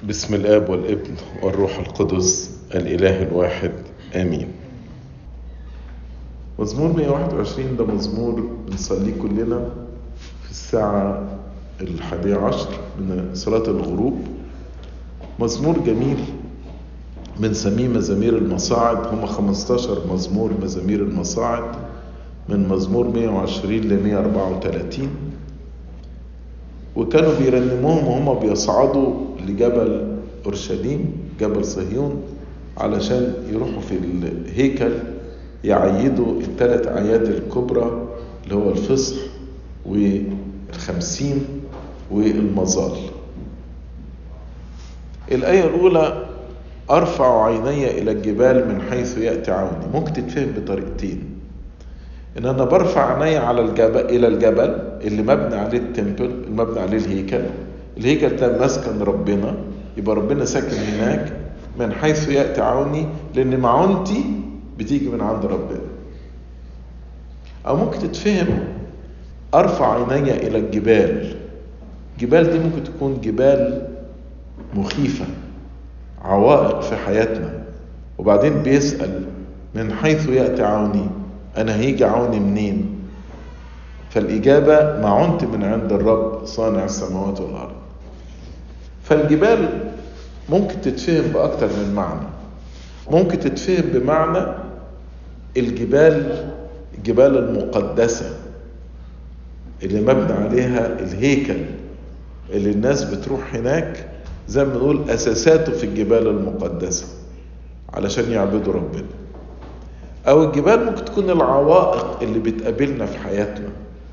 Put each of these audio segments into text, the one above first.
بسم الاب والابن والروح القدس الاله الواحد امين مزمور 121 ده مزمور بنصليه كلنا في الساعة الحادية عشر من صلاة الغروب مزمور جميل بنسميه مزامير المصاعد هم 15 مزمور مزامير المصاعد من مزمور 120 ل 134 وكانوا بيرنموهم وهم بيصعدوا لجبل اورشليم جبل صهيون علشان يروحوا في الهيكل يعيدوا الثلاث اعياد الكبرى اللي هو الفصح والخمسين والمظال الآية الأولى أرفع عيني إلى الجبال من حيث يأتي عوني ممكن تتفهم بطريقتين إن أنا برفع عيني على الجبل إلى الجبل اللي مبني عليه التمبل المبني عليه الهيكل الهيكل ده مسكن ربنا يبقى ربنا ساكن هناك من حيث يأتي عوني لأن معونتي بتيجي من عند ربنا أو ممكن تتفهم أرفع عيني إلى الجبال الجبال دي ممكن تكون جبال مخيفة عوائق في حياتنا وبعدين بيسأل من حيث يأتي عوني أنا هيجي عوني منين فالإجابة معونت من عند الرب صانع السماوات والأرض فالجبال ممكن تتفهم بأكتر من معنى ممكن تتفهم بمعنى الجبال الجبال المقدسة اللي مبنى عليها الهيكل اللي الناس بتروح هناك زي ما نقول أساساته في الجبال المقدسة علشان يعبدوا ربنا أو الجبال ممكن تكون العوائق اللي بتقابلنا في حياتنا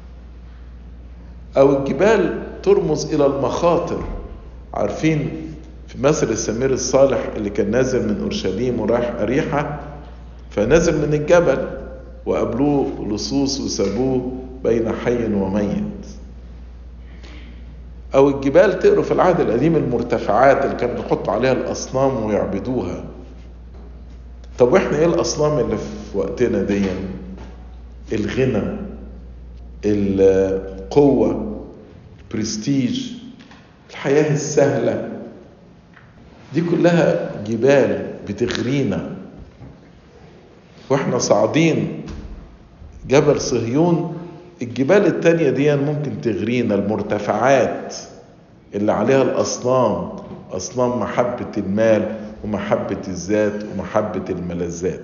أو الجبال ترمز إلى المخاطر عارفين في مثل السمير الصالح اللي كان نازل من أورشليم ورايح أريحة فنزل من الجبل وقابلوه لصوص وسابوه بين حي وميت أو الجبال تقروا في العهد القديم المرتفعات اللي كانوا بيحطوا عليها الأصنام ويعبدوها طب واحنا ايه الأصنام اللي في وقتنا دي الغنى القوة برستيج الحياة السهلة دي كلها جبال بتغرينا واحنا صاعدين جبل صهيون الجبال التانية دي ممكن تغرينا المرتفعات اللي عليها الأصنام أصنام محبة المال ومحبة الذات ومحبة الملذات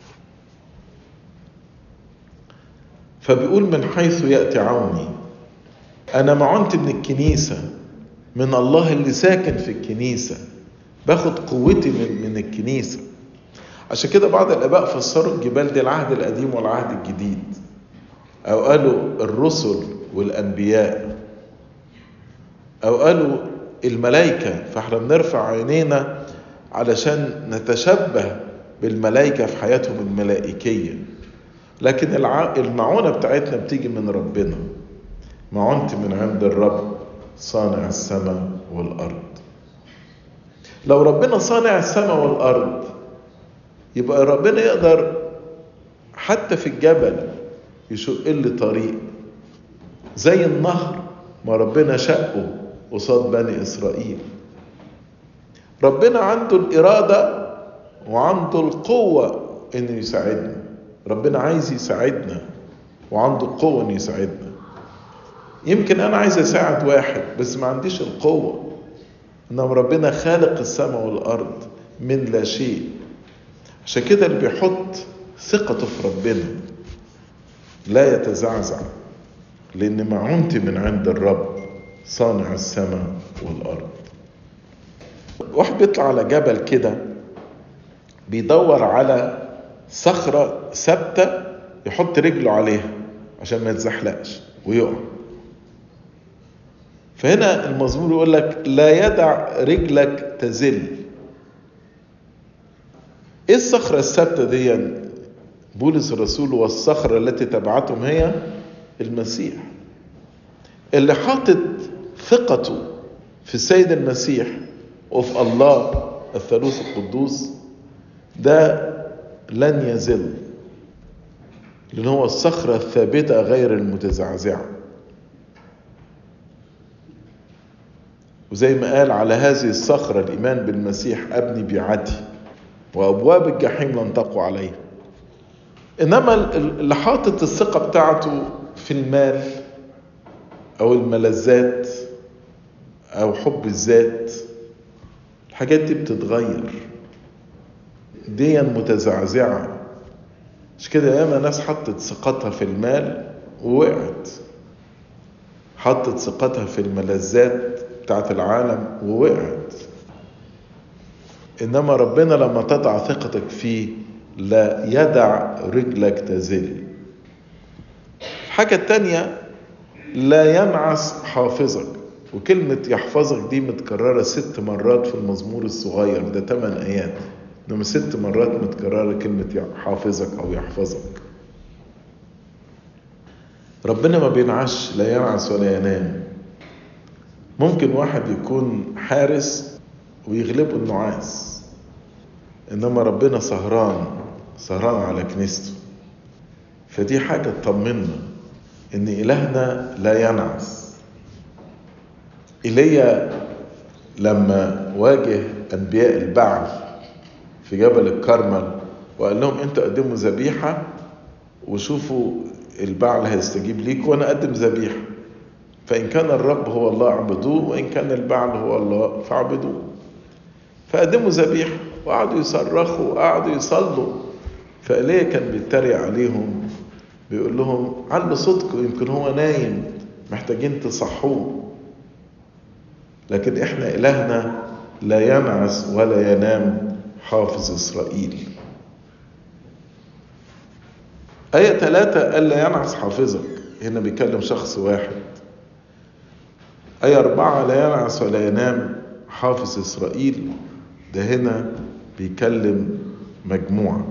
فبيقول من حيث يأتي عوني أنا معنت من الكنيسة من الله اللي ساكن في الكنيسة باخد قوتي من, من الكنيسة عشان كده بعض الآباء فسروا الجبال دي العهد القديم والعهد الجديد أو قالوا الرسل والأنبياء أو قالوا الملائكة فاحنا بنرفع عينينا علشان نتشبه بالملائكة في حياتهم الملائكية لكن المعونة بتاعتنا بتيجي من ربنا معونتي من عند الرب صانع السماء والأرض لو ربنا صانع السماء والأرض يبقى ربنا يقدر حتى في الجبل يشق لي طريق زي النهر ما ربنا شقه قصاد بني إسرائيل ربنا عنده الإرادة وعنده القوة إنه يساعدنا ربنا عايز يساعدنا وعنده القوة إنه يساعدنا يمكن أنا عايز أساعد واحد بس ما عنديش القوة إنما ربنا خالق السماء والأرض من لا شيء عشان كده اللي بيحط ثقته في ربنا لا يتزعزع لأن معونتي من عند الرب صانع السماء والأرض واحد بيطلع على جبل كده بيدور على صخرة ثابتة يحط رجله عليها عشان ما يتزحلقش ويقع فهنا المزمور يقول لك لا يدع رجلك تزل ايه الصخرة الثابتة دي بولس الرسول والصخرة التي تبعتهم هي المسيح اللي حاطط ثقته في السيد المسيح وفي الله الثالوث القدوس ده لن يزل لأن هو الصخرة الثابتة غير المتزعزعة وزي ما قال على هذه الصخرة الإيمان بالمسيح أبني بيعتي وأبواب الجحيم لن تقوى عليها إنما اللي حاطط الثقة بتاعته في المال أو الملذات أو حب الذات الحاجات دي بتتغير دي متزعزعة مش كده ياما ناس حطت ثقتها في المال ووقعت حطت ثقتها في الملذات بتاعت العالم ووقعت انما ربنا لما تضع ثقتك فيه لا يدع رجلك تزل الحاجة التانية لا ينعس حافظك وكلمة يحفظك دي متكررة ست مرات في المزمور الصغير ده تمن آيات إنما ست مرات متكررة كلمة حافظك أو يحفظك ربنا ما بينعش لا ينعس ولا ينام ممكن واحد يكون حارس ويغلبه النعاس إنما ربنا سهران سهران على كنيسته فدي حاجة تطمنا إن إلهنا لا ينعس إيليا لما واجه أنبياء البعل في جبل الكرمل وقال لهم انتوا قدموا ذبيحة وشوفوا البعل هيستجيب ليك وانا اقدم ذبيحة فإن كان الرب هو الله اعبدوه وإن كان البعل هو الله فاعبدوه فقدموا ذبيحة وقعدوا يصرخوا وقعدوا يصلوا فإيليا كان بيتريق عليهم بيقول لهم علوا صوتكم يمكن هو نايم محتاجين تصحوه لكن احنا إلهنا لا ينعس ولا ينام حافظ إسرائيل آية ثلاثة قال لا ينعس حافظك هنا بيكلم شخص واحد آية أربعة لا ينعس ولا ينام حافظ إسرائيل ده هنا بيكلم مجموعة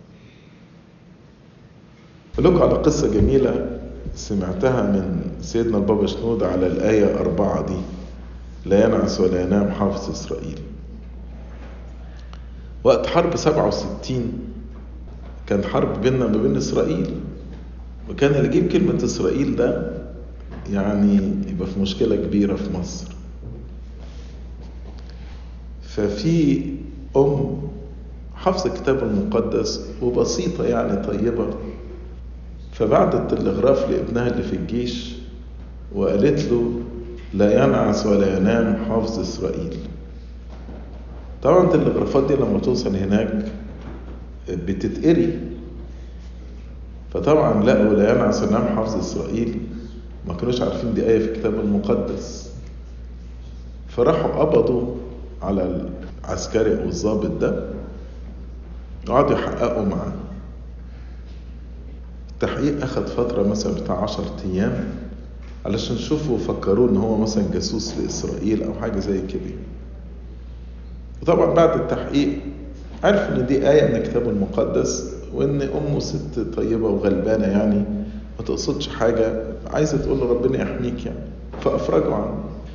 لكم على قصة جميلة سمعتها من سيدنا البابا شنود على الآية أربعة دي لا ينعس ولا ينام حافظ إسرائيل وقت حرب 67 كان حرب بيننا ما بين إسرائيل وكان اللي يجيب كلمة إسرائيل ده يعني يبقى في مشكلة كبيرة في مصر ففي أم حافظة الكتاب المقدس وبسيطة يعني طيبة فبعتت التلغراف لابنها اللي في الجيش وقالت له لا ينعس ولا ينام حافظ إسرائيل طبعا التلغرافات دي لما توصل هناك بتتقري فطبعا لقوا لا ينعس ولا ينام حافظ إسرائيل ما كانوش عارفين دي آية في الكتاب المقدس فراحوا قبضوا على العسكري أو الضابط ده وقعدوا يحققوا معاه التحقيق أخد فترة مثلا بتاع عشر أيام علشان شوفوا فكروه إن هو مثلا جاسوس لإسرائيل أو حاجة زي كده وطبعا بعد التحقيق عرف إن دي آية من الكتاب المقدس وإن أمه ست طيبة وغلبانة يعني ما تقصدش حاجة عايزة تقول له ربنا يحميك يعني فأفرجوا عنه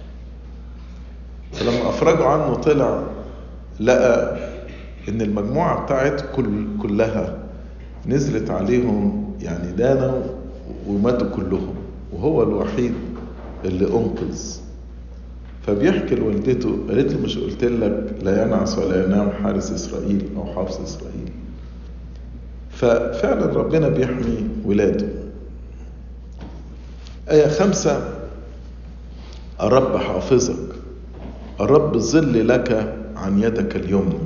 فلما أفرجوا عنه طلع لقى إن المجموعة بتاعت كل كلها نزلت عليهم يعني دانوا وماتوا كلهم وهو الوحيد اللي أنقذ فبيحكي لوالدته قالت له مش قلت لك لا ينعس ولا ينام حارس إسرائيل أو حافظ إسرائيل ففعلا ربنا بيحمي ولاده آية خمسة الرب حافظك الرب ظل لك عن يدك اليمنى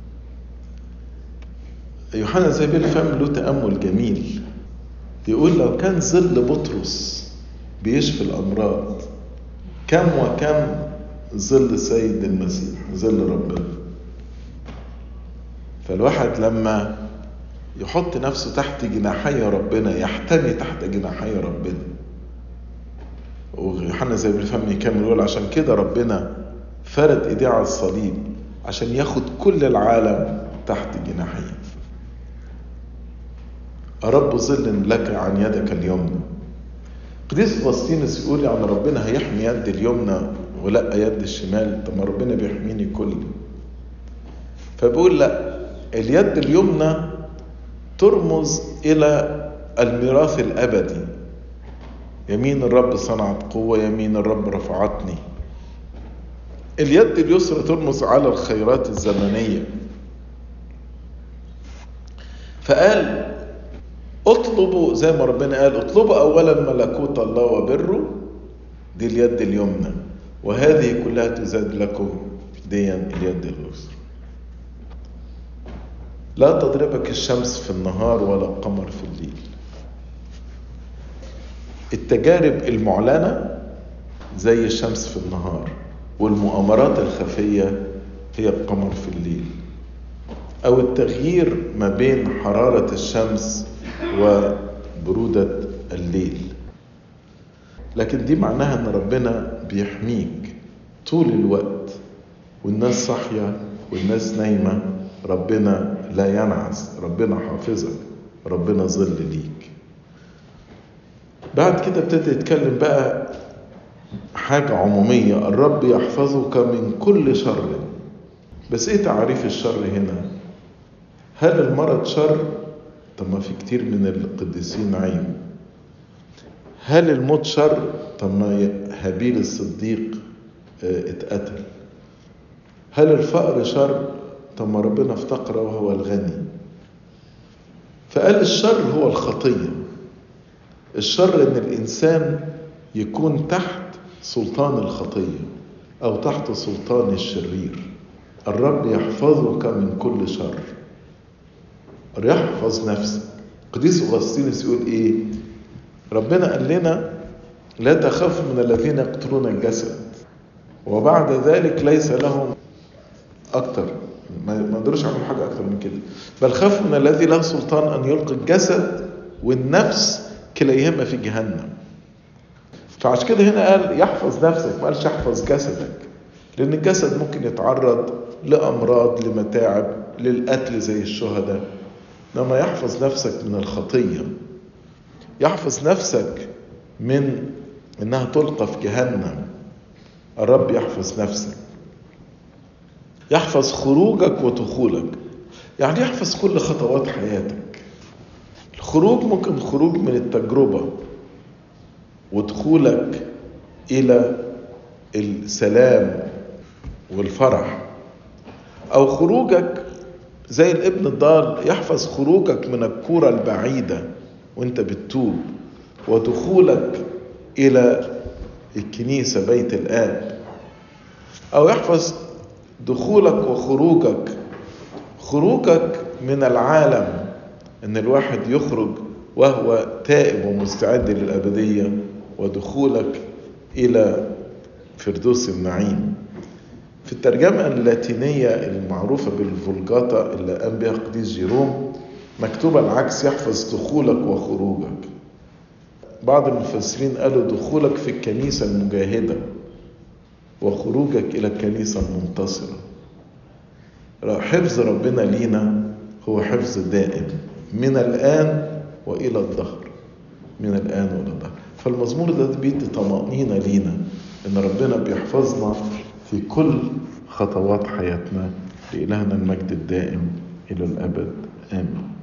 يوحنا زي الفم له تأمل جميل يقول لو كان ظل بطرس بيشفي الأمراض كم وكم ظل سيد المسيح ظل ربنا فالواحد لما يحط نفسه تحت جناحي ربنا يحتمي تحت جناحي ربنا ويوحنا زي الفم يكمل يقول عشان كده ربنا فرد ايديه على الصليب عشان ياخد كل العالم تحت جناحيه رب ظل لك عن يدك اليمنى قديس فلسطينس يقول يعني ربنا هيحمي يد اليمنى ولا يد الشمال طب ما ربنا بيحميني كل فبيقول لا اليد اليمنى ترمز الى الميراث الابدي يمين الرب صنعت قوه يمين الرب رفعتني اليد اليسرى ترمز على الخيرات الزمنية فقال اطلبوا زي ما ربنا قال اطلبوا اولا ملكوت الله وبره دي اليد اليمنى وهذه كلها تزاد لكم ديا اليد اليسرى لا تضربك الشمس في النهار ولا القمر في الليل التجارب المعلنة زي الشمس في النهار والمؤامرات الخفية هي القمر في الليل أو التغيير ما بين حرارة الشمس وبرودة الليل لكن دي معناها ان ربنا بيحميك طول الوقت والناس صاحية والناس نايمة ربنا لا ينعس ربنا حافظك ربنا ظل ليك بعد كده ابتدى يتكلم بقى حاجة عمومية الرب يحفظك من كل شر بس ايه تعريف الشر هنا هل المرض شر طب ما في كتير من القديسين عين هل الموت شر طب ما هابيل الصديق اتقتل هل الفقر شر طب ما ربنا افتقر وهو الغني فقال الشر هو الخطية الشر ان الانسان يكون تحت سلطان الخطية او تحت سلطان الشرير الرب يحفظك من كل شر يحفظ نفسك قديس اغسطينوس يقول ايه ربنا قال لنا لا تخافوا من الذين يقتلون الجسد وبعد ذلك ليس لهم اكتر ما يقدروش يعملوا حاجه اكتر من كده بل خافوا من الذي له سلطان ان يلقي الجسد والنفس كليهما في جهنم فعشان كده هنا قال يحفظ نفسك ما قالش يحفظ جسدك لان الجسد ممكن يتعرض لامراض لمتاعب للقتل زي الشهداء لما يحفظ نفسك من الخطيه يحفظ نفسك من انها تلقى في جهنم الرب يحفظ نفسك يحفظ خروجك ودخولك يعني يحفظ كل خطوات حياتك الخروج ممكن خروج من التجربة ودخولك إلى السلام والفرح أو خروجك زي الابن الضال يحفظ خروجك من الكورة البعيدة وانت بتتوب ودخولك إلى الكنيسة بيت الآب أو يحفظ دخولك وخروجك خروجك من العالم ان الواحد يخرج وهو تائب ومستعد للابديه ودخولك الى فردوس النعيم في الترجمة اللاتينية المعروفة بالفولجاتا اللي قام بها قديس جيروم مكتوبة العكس يحفظ دخولك وخروجك بعض المفسرين قالوا دخولك في الكنيسة المجاهدة وخروجك إلى الكنيسة المنتصرة حفظ ربنا لينا هو حفظ دائم من الآن وإلى الدهر من الآن وإلى الدهر فالمزمور ده بيدي طمأنينة لينا إن ربنا بيحفظنا في كل خطوات حياتنا لإلهنا المجد الدائم إلى الأبد آمين